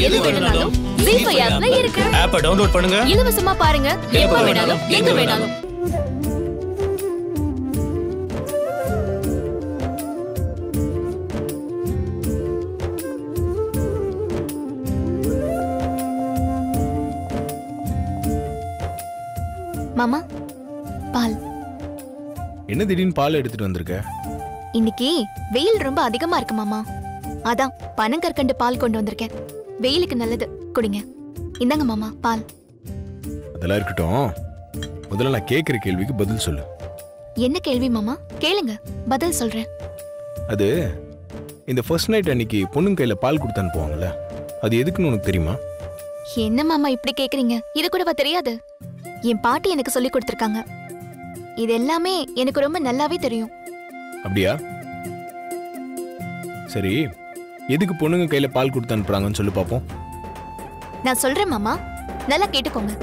எது வேணும்னாலும் ஜீ ஃபைவ் ஆப்ல இருக்கு ஆப்பை டவுன்லோட் பண்ணுங்க இலவசமா பாருங்க எப்ப வேணாலும் எங்க வேணாலும் மாமா பால் என்ன திடீர்னு பால் எடுத்துட்டு வந்திருக்க இன்னைக்கு வெயில் ரொம்ப அதிகமா இருக்கு மாமா அதான் பனங்கற்கண்டு பால் கொண்டு வந்திருக்கேன் வெயிலுக்கு நல்லது குடிங்க இந்தாங்க மாமா பால் அதெல்லாம் இருக்கட்டும் முதல்ல நான் கேட்குற கேள்விக்கு பதில் சொல்லு என்ன கேள்வி மாமா கேளுங்க பதில் சொல்றேன் அது இந்த ஃபர்ஸ்ட் நைட் அன்னைக்கு பொண்ணுங்க கையில் பால் கொடுத்து அனுப்புவாங்கல்ல அது எதுக்குன்னு உனக்கு தெரியுமா என்ன மாமா இப்படி கேக்குறீங்க இது கூடவா தெரியாது என் பாட்டி எனக்கு சொல்லி கொடுத்திருக்காங்க இது எல்லாமே எனக்கு ரொம்ப நல்லாவே தெரியும் அப்படியா சரி எதுக்கு பொண்ணுங்க கையில் பால் கொடுத்து அனுப்புறாங்கன்னு சொல்லி பார்ப்போம் நான் சொல்றேன் மாமா நல்லா கேட்டுக்கோங்க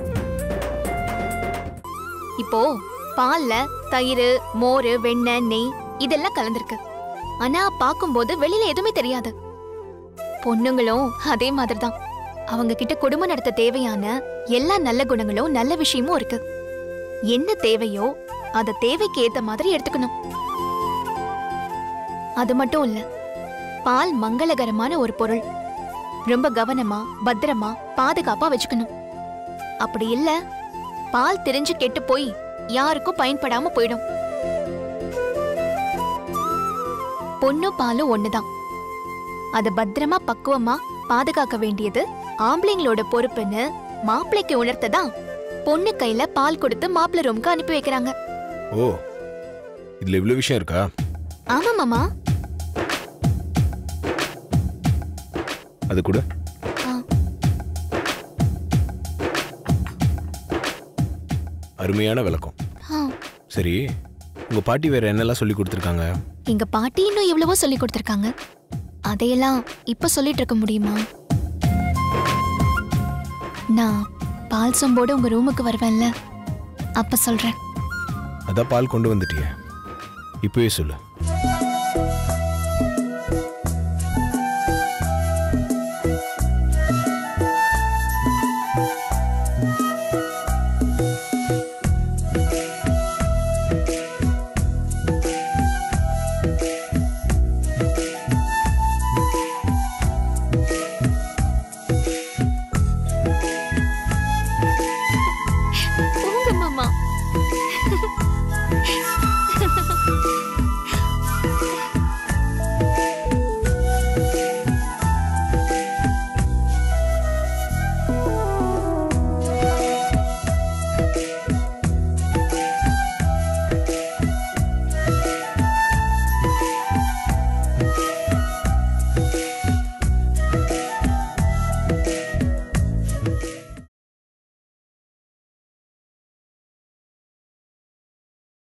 இப்போ பால்ல தயிர் மோர் வெண்ணெய் நெய் இதெல்லாம் கலந்திருக்கு ஆனா பார்க்கும்போது வெளியில எதுவுமே தெரியாது பொண்ணுங்களும் அதே மாதிரிதான் அவங்க கிட்ட குடும்பம் நடத்த தேவையான எல்லா நல்ல குணங்களும் நல்ல விஷயமும் இருக்கு என்ன தேவையோ அத தேவைக்கு ஏத்த மாதிரி எடுத்துக்கணும் அது மட்டும் இல்ல பால் மங்களகரமான ஒரு பொருள் ரொம்ப கவனமா பத்திரமா பாதுகாப்பா வச்சுக்கணும் அப்படி இல்ல பால் தெரிஞ்சு கெட்டு போய் யாருக்கும் பயன்படாம போயிடும் பொண்ணும் பாலும் ஒண்ணுதான் அத பத்திரமா பக்குவமா பாதுகாக்க வேண்டியது ஆம்பளைங்களோட பொறுப்புன்னு மாப்பிள்ளைக்கு உணர்த்ததான் பொண்ணு கையில பால் கொடுத்து மாப்பிள்ளை ரூம்க்கு அனுப்பி வைக்கிறாங்க ஓ இதில் இவ்வளோ விஷயம் இருக்கா ஆமா மாமா அது கூட ஆ. அருமையான விளக்கம் ஆ. சரி உங்கள் பாட்டி வேற என்னெல்லாம் சொல்லி கொடுத்துருக்காங்க எங்க பாட்டி இன்னும் எவ்வளவோ சொல்லி கொடுத்திருக்காங்க அதையெல்லாம் இப்ப சொல்லிட்டு இருக்க முடியுமா நான் பால் சொம்போடு உங்க ரூமுக்கு வருவேன்ல அப்ப சொல்றேன் அதான் பால் கொண்டு வந்துட்டியே இப்பவே சொல்லு